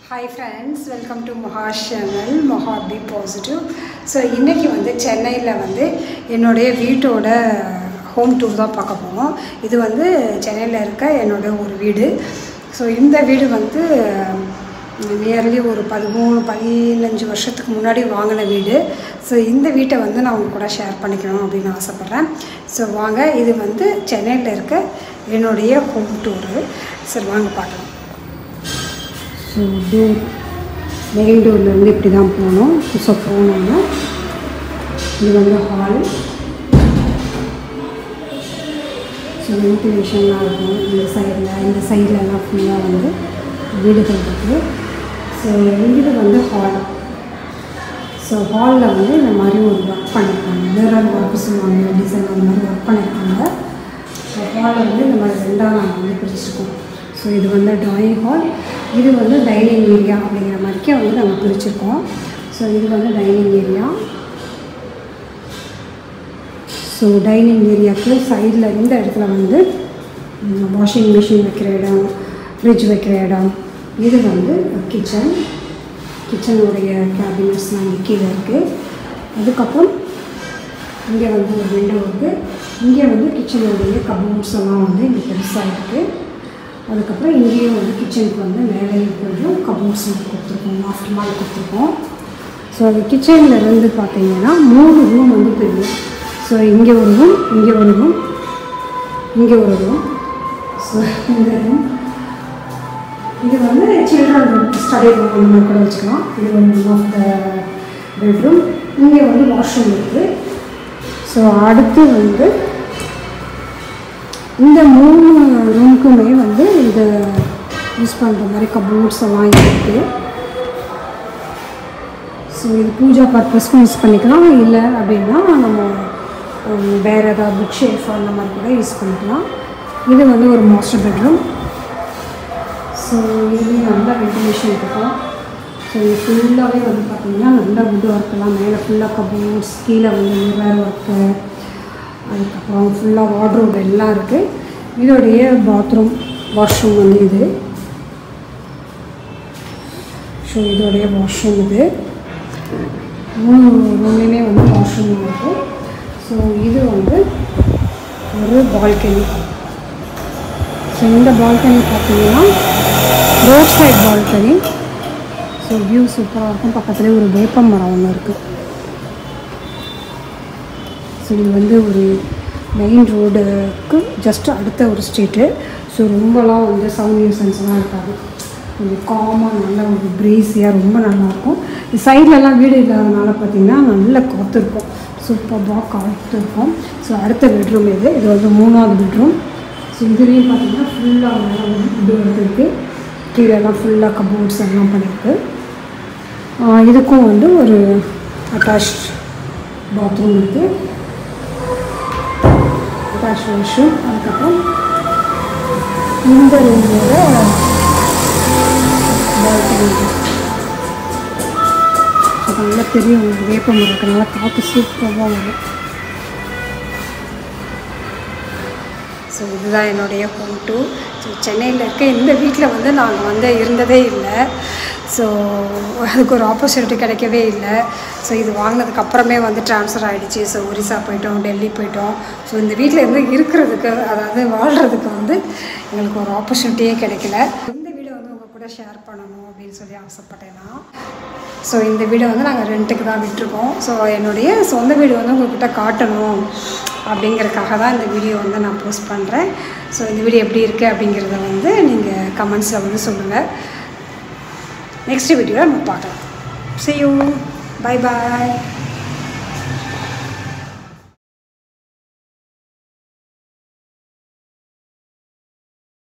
hi friends welcome to Moha channel Moha be positive so இன்றைக்கி வந்து சென்னையில் வந்து என்னுடைய வீட்டோட ஹோம் டூர் தான் பார்க்க போகிறோம் இது வந்து சென்னையில் இருக்க என்னோட ஒரு வீடு ஸோ இந்த வீடு வந்து நியர்லி ஒரு பதிமூணு பதினஞ்சு வருஷத்துக்கு முன்னாடி வாங்கின வீடு ஸோ இந்த வீட்டை வந்து நான் உங்க கூட ஷேர் பண்ணிக்கணும் அப்படின்னு ஆசைப்பட்றேன் ஸோ வாங்க இது வந்து சென்னையில் இருக்க என்னுடைய ஹோம் டூரு சரி வாங்க பார்க்கலாம் ஸோ டோர் மெயின் டோர்லேருந்து இப்படி தான் போகணும் ஸோ போனோம்னா இது வந்து ஹால் ஸோ வென்டிலேஷன்லாம் இருக்கும் இந்த சைடில் இந்த சைட்லலாம் ஃபுல்லாக வந்து வீடுகள் இருக்குது ஸோ இது வந்து ஹால் ஸோ ஹாலில் வந்து இந்த மாதிரி ஒரு ஒர்க் பண்ணியிருக்காங்க மிரர் ஒர்க் சொல்லுவாங்க டிசைன் அந்த மாதிரி ஒர்க் பண்ணியிருக்காங்க ஸோ ஹாலில் வந்து இந்த மாதிரி ரெண்டாக நாங்கள் வந்து பிரிச்சிருக்கோம் ஸோ இது வந்து ட்ராயிங் ஹால் இது வந்து டைனிங் ஏரியா அப்படிங்கிற மாதிரிக்கே வந்து நாங்கள் பிரிச்சிருக்கோம் ஸோ இது வந்து டைனிங் ஏரியா ஸோ டைனிங் ஏரியாவுக்கு சைடில் இந்த இடத்துல வந்து வாஷிங் மிஷின் வைக்கிற இடம் ஃப்ரிட்ஜ் வைக்கிற இடம் இது வந்து கிச்சன் கிச்சனுடைய கேபினட்ஸ்லாம் இங்கே கீழே இருக்குது அதுக்கப்புறம் இங்கே வந்து ஒரு விண்டோ இருக்குது இங்கே வந்து கிச்சனுடைய கபோர்ட்ஸ் எல்லாம் வந்து இங்கே பெருசாக இருக்குது அதுக்கப்புறம் இங்கேயும் வந்து கிச்சனுக்கு வந்து மேலே கொஞ்சம் கபோர்ட்ஸ் வந்து கொடுத்துருக்கோம் லாஃப்ட் மாதிரி கொடுத்துருக்கோம் ஸோ அது கிச்சனில் இருந்து பார்த்தீங்கன்னா மூணு ரூம் வந்து தெரியும் ஸோ இங்கே ஒரு ரூம் இங்கே ஒரு ரூம் இங்கே ஒரு ரூம் ஸோ இந்த ரூம் இது வந்து சில்ட்ரன் ரூம் ஸ்டடி ரூம் அந்த மாதிரி கூட வச்சுக்கலாம் இது வந்து ஒன் ஆஃப் த பெட்ரூம் இங்கே வந்து வாஷ்ரூம் இருக்குது ஸோ அடுத்து வந்து இந்த மூணு ரூமுக்குமே வந்து இந்த யூஸ் பண்ணுற மாதிரி கபோர்ட்ஸ் எல்லாம் இருக்குது ஸோ இது பூஜா பர்பஸ்க்கும் யூஸ் பண்ணிக்கலாம் இல்லை அப்படின்னா நம்ம உம், வேறு ஏதாவது புக் ஷெல்ஃப் அந்த மாதிரி கூட யூஸ் பண்ணிக்கலாம் இது வந்து ஒரு மாஸ்டர் பெட்ரூம் ஸோ இதுலேயும் நல்ல வென்டிலேஷன் இருக்கும் ஸோ இது ஃபுல்லாகவே வந்து பார்த்திங்கன்னா நல்ல வுட் ஒர்க்கெல்லாம் மேலே ஃபுல்லாக கபோர்ட்ஸ் கீழே வந்து மிரர் ஒர்க்கு அதுக்கப்புறம் ஃபுல்லாக வார்ட்ரோப் எல்லாம் இருக்குது இதோடைய பாத்ரூம் வாஷ்ரூம் வந்து இது ஸோ இதோடைய வாஷ்ரூம் இது மூணு ரூம்லேயுமே வந்து வாஷ்ரூம் இருக்குது ஸோ இது வந்து ஒரு பால்கனி ஸோ இந்த பால்கனி பார்த்தீங்கன்னா road side balcony so view சூப்பராக இருக்கும் பக்கத்துலேயே ஒரு வேப்ப மரம் ஒன்று இருக்குது ஸோ இது வந்து ஒரு மெயின் ரோடுக்கு ஜஸ்ட் அடுத்த ஒரு ஸ்ட்ரீட்டு ஸோ ரொம்பலாம் வந்து சவுண்ட் நியூசன்ஸ்லாம் இருக்காது கொஞ்சம் காமாக நல்ல ஒரு ப்ரீஸியாக ரொம்ப நல்லாயிருக்கும் சைட்லலாம் வீடு இல்லாதனால பார்த்திங்கன்னா நல்ல காற்று இருக்கும் சூப்பராக காற்று இருக்கும் ஸோ அடுத்த பெட்ரூம் இது இது வந்து மூணாவது பெட்ரூம் ஸோ இதுலேயும் பார்த்தீங்கன்னா ஃபுல்லாக மேலே வந்து இது இருக்குது கீழெல்லாம் ஃபுல்லாக கபோர்ட்ஸ் எல்லாம் பண்ணியிருக்கு ஆஹ் இதுக்கும் வந்து ஒரு அட்டாச் பாத்ரூம் இருக்குது அட்டாச் வாஷ்ரூம் அதுக்கப்புறம் இந்த ரூமோட பால்கனி அது நல்ல பெரிய ஒரு வேப்ப மரம் இருக்கனால காற்று சூப்பராக வரும் ஸோ இதுதான் என்னுடைய ஹோம் டூ ஸோ சென்னையில் இருக்க இந்த வீட்டில் வந்து நாங்கள் வந்து இருந்ததே இல்லை ஸோ அதுக்கு ஒரு ஆப்பர்ச்சுனிட்டி கிடைக்கவே இல்லை ஸோ இது வாங்கினதுக்கு அப்புறமே வந்து ட்ரான்ஸ்ஃபர் ஆகிடுச்சு ஸோ ஒரிசா போயிட்டோம் டெல்லி போயிட்டோம் ஸோ இந்த வீட்டில் இருந்து இருக்கிறதுக்கு அதாவது வாழ்கிறதுக்கு வந்து எங்களுக்கு ஒரு ஆப்பர்ச்சுனிட்டியே கிடைக்கல இந்த வீடை வந்து உங்கள் கூட ஷேர் பண்ணணும் அப்படின்னு சொல்லி ஆசைப்பட்டேன்னா ஸோ இந்த வீடை வந்து நாங்கள் ரெண்ட்டுக்கு தான் விட்டுருக்கோம் ஸோ என்னுடைய சொந்த வீடு வந்து உங்கள்கிட்ட காட்டணும் அப்படிங்கிறதுக்காக தான் இந்த வீடியோ வந்து நான் போஸ்ட் பண்ணுறேன் ஸோ இந்த வீடியோ எப்படி இருக்குது அப்படிங்கிறத வந்து நீங்கள் கமெண்ட்ஸில் வந்து சொல்லுங்கள் நெக்ஸ்ட் வீடியோவில் நம்ம பார்க்கலாம் see you bye bye